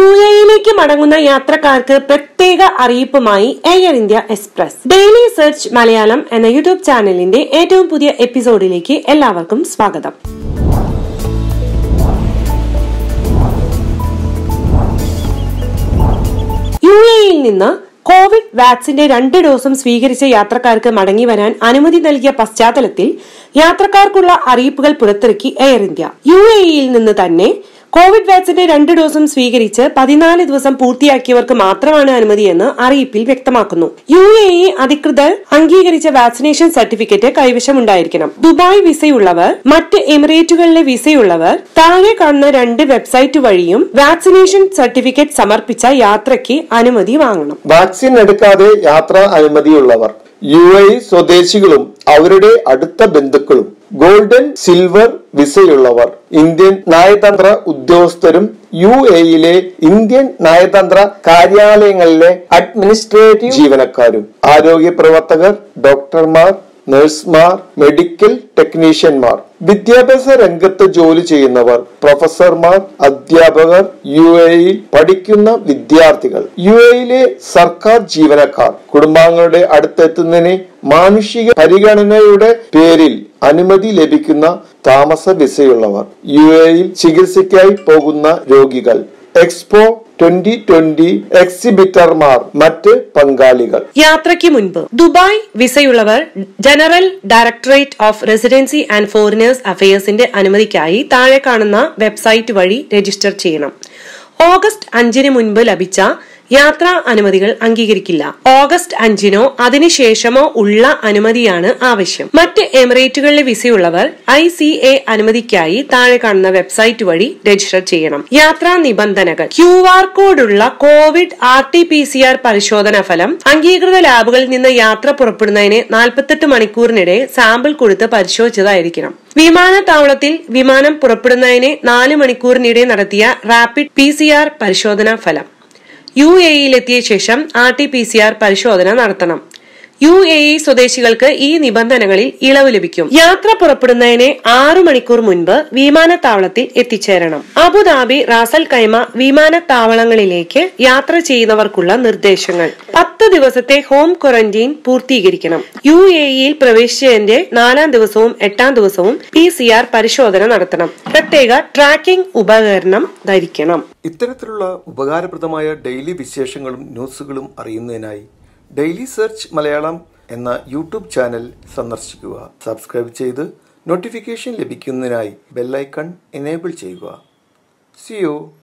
എയിലേക്ക് മടങ്ങുന്ന യാത്രക്കാർക്ക് പ്രത്യേക അറിയിപ്പുമായി Air India Express daily search Malayalam എന്ന യൂട്യൂബ് ചാനലിന്റെ ഏറ്റവും പുതിയ എപ്പിസോഡിലേക്ക് എല്ലാവർക്കും സ്വാഗതം യു എയിൽ നിന്ന് കോവിഡ് വാക്സിന്റെ രണ്ട് ഡോസും സ്വീകരിച്ച യാത്രക്കാർക്ക് മടങ്ങി വരാൻ അനുമതി നൽകിയ പശ്ചാത്തലത്തിൽ യാത്രക്കാർക്കുള്ള അറിയിപ്പുകൾ പുറത്തിറക്കി എയർ ഇന്ത്യ യു എയിൽ നിന്ന് തന്നെ കോവിഡ് വാക്സിന്റെ രണ്ട് ഡോസും സ്വീകരിച്ച് പതിനാല് ദിവസം പൂർത്തിയാക്കിയവർക്ക് മാത്രമാണ് അനുമതിയെന്ന് അറിയിപ്പിൽ വ്യക്തമാക്കുന്നു യു എ ഇ അധികൃതർ അംഗീകരിച്ച വാക്സിനേഷൻ സർട്ടിഫിക്കറ്റ് കൈവശമുണ്ടായിരിക്കണം ദുബായ് വിസയുള്ളവർ മറ്റ് എമിറേറ്റുകളിലെ വിസയുള്ളവർ താഴെ കാണുന്ന രണ്ട് വെബ്സൈറ്റ് വഴിയും വാക്സിനേഷൻ സർട്ടിഫിക്കറ്റ് സമർപ്പിച്ച യാത്രയ്ക്ക് അനുമതി വാങ്ങണം വാക്സിൻ എടുക്കാതെ യാത്രാ അനുമതിയുള്ളവർ യു എ സ്വദേശികളും അവരുടെ അടുത്ത ബന്ധുക്കളും ഗോൾഡൻ സിൽവർ വിസയുള്ളവർ ഇന്ത്യൻ നയതന്ത്ര ഉദ്യോഗസ്ഥരും യു എയിലെ ഇന്ത്യൻ നയതന്ത്ര കാര്യാലയങ്ങളിലെ അഡ്മിനിസ്ട്രേറ്റീവ് ജീവനക്കാരും ആരോഗ്യ പ്രവർത്തകർ ഡോക്ടർമാർ നഴ്സുമാർ മെഡിക്കൽ ടെക്നീഷ്യന്മാർ വിദ്യാഭ്യാസ രംഗത്ത് ജോലി ചെയ്യുന്നവർ പ്രൊഫസർമാർ അധ്യാപകർ യു എയിൽ പഠിക്കുന്ന വിദ്യാർത്ഥികൾ യു എയിലെ സർക്കാർ ജീവനക്കാർ കുടുംബാംഗങ്ങളുടെ അടുത്തെത്തുന്നതിന് മാനുഷിക പരിഗണനയുടെ പേരിൽ അനുമതി ലഭിക്കുന്ന താമസ വിസയുള്ളവർ യു എയിൽ ചികിത്സയ്ക്കായി പോകുന്ന രോഗികൾ എക്സ്പോ ട്വന്റി ട്വന്റി എക്സിബിറ്റർമാർ മറ്റ് പങ്കാളികൾ യാത്രയ്ക്ക് മുൻപ് ദുബായ് വിസയുള്ളവർ General Directorate of Residency and Foreigners അഫയേഴ്സിന്റെ അനുമതിക്കായി താഴെ കാണുന്ന വെബ്സൈറ്റ് വഴി രജിസ്റ്റർ ചെയ്യണം ഓഗസ്റ്റ് അഞ്ചിന് മുൻപ് ലഭിച്ച യാത്രാ അനുമതികൾ അംഗീകരിക്കില്ല ഓഗസ്റ്റ് അഞ്ചിനോ അതിനുശേഷമോ ഉള്ള അനുമതിയാണ് ആവശ്യം മറ്റ് എമിറേറ്റുകളിലെ വിസയുള്ളവർ ഐ സി എ അനുമതിക്കായി താഴെ കാണുന്ന വെബ്സൈറ്റ് വഴി രജിസ്റ്റർ ചെയ്യണം യാത്രാ നിബന്ധനകൾ ക്യു ആർ കോഡുള്ള Covid R T P C R പരിശോധനാ ഫലം അംഗീകൃത ലാബുകളിൽ നിന്ന് യാത്ര പുറപ്പെടുന്നതിന് നാൽപ്പത്തെട്ട് മണിക്കൂറിനിടെ സാമ്പിൾ കൊടുത്ത് പരിശോധിച്ചതായിരിക്കണം വിമാനത്താവളത്തിൽ വിമാനം പുറപ്പെടുന്നതിന് നാല് മണിക്കൂറിനിടെ നടത്തിയ റാപ്പിഡ് പി സി ആർ പരിശോധനാ ഫലം യു എ ഇയിലെത്തിയ ശേഷം R T P C R പരിശോധന നടത്തണം യു എ ഇ സ്വദേശികൾക്ക് ഈ നിബന്ധനകളിൽ ഇളവ് ലഭിക്കും യാത്ര പുറപ്പെടുന്നതിന് ആറു മണിക്കൂർ മുൻപ് വിമാനത്താവളത്തിൽ എത്തിച്ചേരണം അബുദാബി റാസൽ കൈമ വിമാനത്താവളങ്ങളിലേക്ക് യാത്ര ചെയ്യുന്നവർക്കുള്ള നിർദ്ദേശങ്ങൾ പത്ത് ദിവസത്തെ ഹോം ക്വാറന്റൈൻ പൂർത്തീകരിക്കണം യു എ ഇയിൽ പ്രവേശിച്ചതിന്റെ നാലാം ദിവസവും എട്ടാം ദിവസവും പി സി ആർ പരിശോധന നടത്തണം പ്രത്യേക ട്രാക്കിംഗ് ഉപകരണം ധരിക്കണം ഇത്തരത്തിലുള്ള ഉപകാരപ്രദമായ ഡെയിലി വിശേഷങ്ങളും ന്യൂസുകളും അറിയുന്നതിനായി ഡെയിലി സെർച്ച് മലയാളം എന്ന യൂട്യൂബ് ചാനൽ സന്ദർശിക്കുക സബ്സ്ക്രൈബ് ചെയ്ത് നോട്ടിഫിക്കേഷൻ ലഭിക്കുന്നതിനായി ബെല്ലൈക്കൺ എനേബിൾ ചെയ്യുക സിയോ